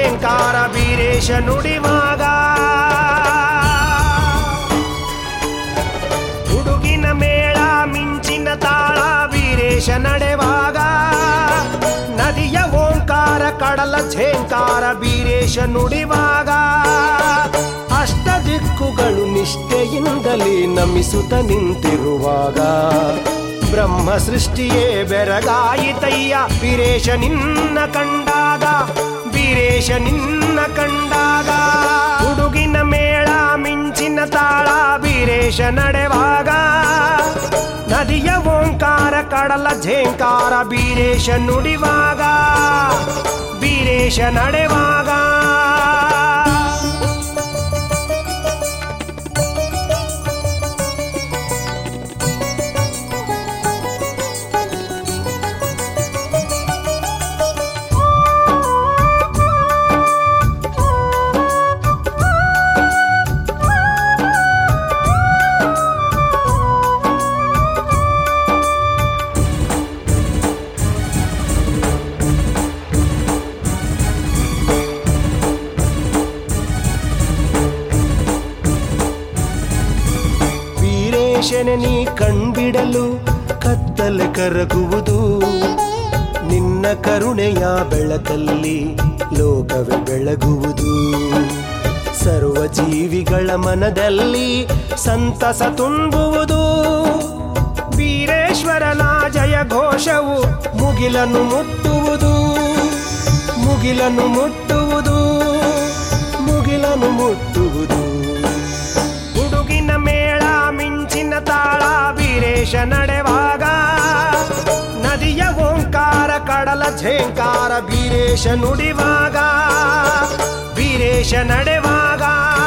ಝೇಂಕಾರ ಬೀರೇಶ ನುಡಿವಾಗ ಹುಡುಗಿನ ಮೇಳ ಮಿಂಚಿನ ತಾಳ ಬೀರೇಶ ನಡೆವಾಗ ನದಿಯ ಓಂಕಾರ ಕಡಲ ಝೇಂಕಾರ ಬೀರೇಶ ನುಡಿವಾಗ ಅಷ್ಟ ದಿಕ್ಕುಗಳು ನಿಷ್ಠೆಯಿಂದಲೇ ನಮಿಸುತ್ತ ನಿಂತಿರುವಾಗ ಬ್ರಹ್ಮ ಸೃಷ್ಟಿಯೇ ಬೆರಗಾಯಿತಯ್ಯ ಬೀರೇಶ ನಿನ್ನ ಕಂಡಾಗ ಬೀರೇಶ ನಿನ್ನ ಕಂಡಾಗ ಹುಡುಗಿನ ಮೇಳ ಮಿಂಚಿನ ತಾಳ ಬೀರೇಶ ನಡೆವಾಗ ನದಿಯ ಓಂಕಾರ ಕಡಲ ಝೇಂಕಾರ ಬೀರೇಶ ನುಡಿವಾಗ ಬೀರೇಶ ನಡೆವಾಗ ವೀರೇಶನ ನೀ ಕಣ್ಬಿಡಲು ಕತ್ತಲೆ ಕರಗುವುದು ನಿನ್ನ ಕರುಣೆಯ ಬೆಳಕಲ್ಲಿ ಲೋಕವೇ ಬೆಳಗುವುದು ಸರ್ವ ಜೀವಿಗಳ ಮನದಲ್ಲಿ ಸಂತಸ ತುಂಬುವುದು ವೀರೇಶ್ವರನ ಜಯ ಘೋಷವು ಮುಗಿಲನ್ನು ಮುಟ್ಟುವುದು ಮುಗಿಲನ್ನು ಮುಟ್ಟುವುದು ಮುಗಿಲನ್ನು ಮುಟ್ಟುವುದು ಹುಡುಗಿನ ಮೇಳ ಮಿಂಚಿನ ತಾಳ ಬೀರೇಶ ನಡೆವಾಗ ನದಿಯ ಓಂಕಾರ ಕಡಲ ಝೇಂಕಾರ ಬೀರೇಶ ನುಡಿವಾಗ ಬೀರೇಶ ನಡೆವಾಗ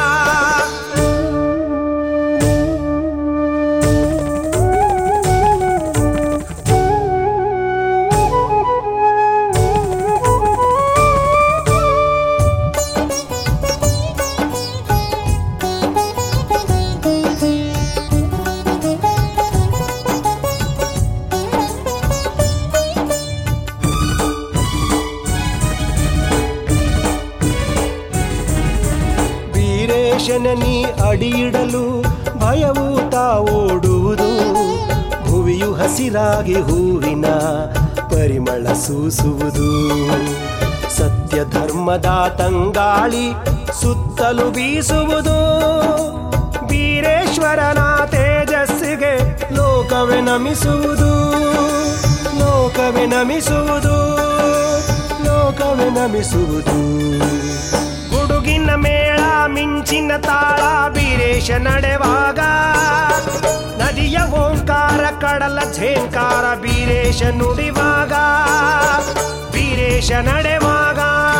ವೀರೇಶನ ನೀ ಅಡಿಯಿಡಲು ಭಯವು ಓಡುವುದು ಭುವಿಯು ಹಸಿರಾಗಿ ಹೂವಿನ ಪರಿಮಳ ಸೂಸುವುದು ಸತ್ಯ ಧರ್ಮದ ತಂಗಾಳಿ ಸುತ್ತಲೂ ಬೀಸುವುದು ವೀರೇಶ್ವರನ ತೇಜಸ್ಸಿಗೆ ಲೋಕವೇ ನಮಿಸುವುದು ಲೋಕವೇ ನಮಿಸುವುದು ಲೋಕವೇ ನಮಿಸುವುದು ಹುಡುಗಿನ ಮೇಳ ಮಿಂಚಿನ ತಾಳ ಬೀರೇಶ ನಡೆವಾಗ ನದಿಯ ಓಂಕಾರ ಕಡಲ ಝೇಂಕಾರ ಬೀರೇಶ ನುಡಿವಾಗ ಬೀರೇಶ ನಡೆವಾಗ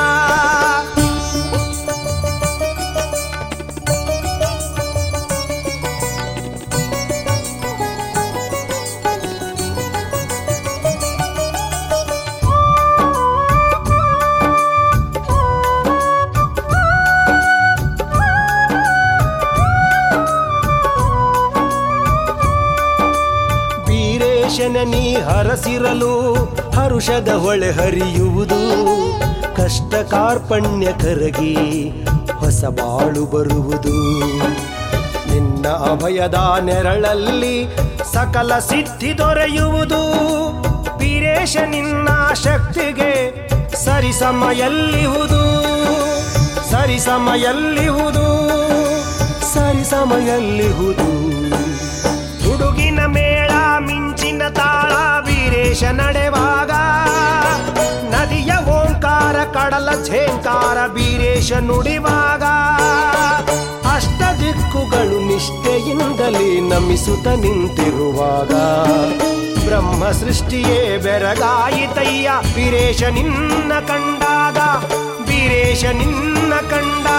ವೀರೇಶನ ನೀ ಹರಸಿರಲು ಹರುಷದ ಹೊಳೆ ಹರಿಯುವುದು ಕಷ್ಟ ಕಾರ್ಪಣ್ಯ ಕರಗಿ ಹೊಸ ಬಾಳು ಬರುವುದು ನಿನ್ನ ಅಭಯದ ನೆರಳಲ್ಲಿ ಸಕಲ ಸಿದ್ಧಿ ದೊರೆಯುವುದು ವೀರೇಶ ನಿನ್ನ ಶಕ್ತಿಗೆ ಸರಿಸಮಯಲ್ಲಿಹುದು ಸರಿಸಮಯಲ್ಲಿಹುದು ಸರಿಸಮಯಲ್ಲಿಹುದು ಹುಡುಗಿನ ಮೇಳ ಮಿಂಚಿನ ತಾಳ ವೀರೇಶ ನಡೆವಾಗ ನದಿಯ ಓಂಕಾರ ಕಡಲ ಝೇಂಕಾರ ಬೀರೇಶ ನುಡಿವಾಗ ಅಷ್ಟ ದಿಕ್ಕುಗಳು ನಿಷ್ಠೆಯಿಂದಲೇ ನಮಿಸುತ್ತ ನಿಂತಿರುವಾಗ ಬ್ರಹ್ಮ ಸೃಷ್ಟಿಯೇ ಬೆರಗಾಯಿತಯ್ಯ ಬೀರೇಶ ನಿನ್ನ ಕಂಡಾಗ ಬೀರೇಶ ನಿನ್ನ ಕಂಡಾಗ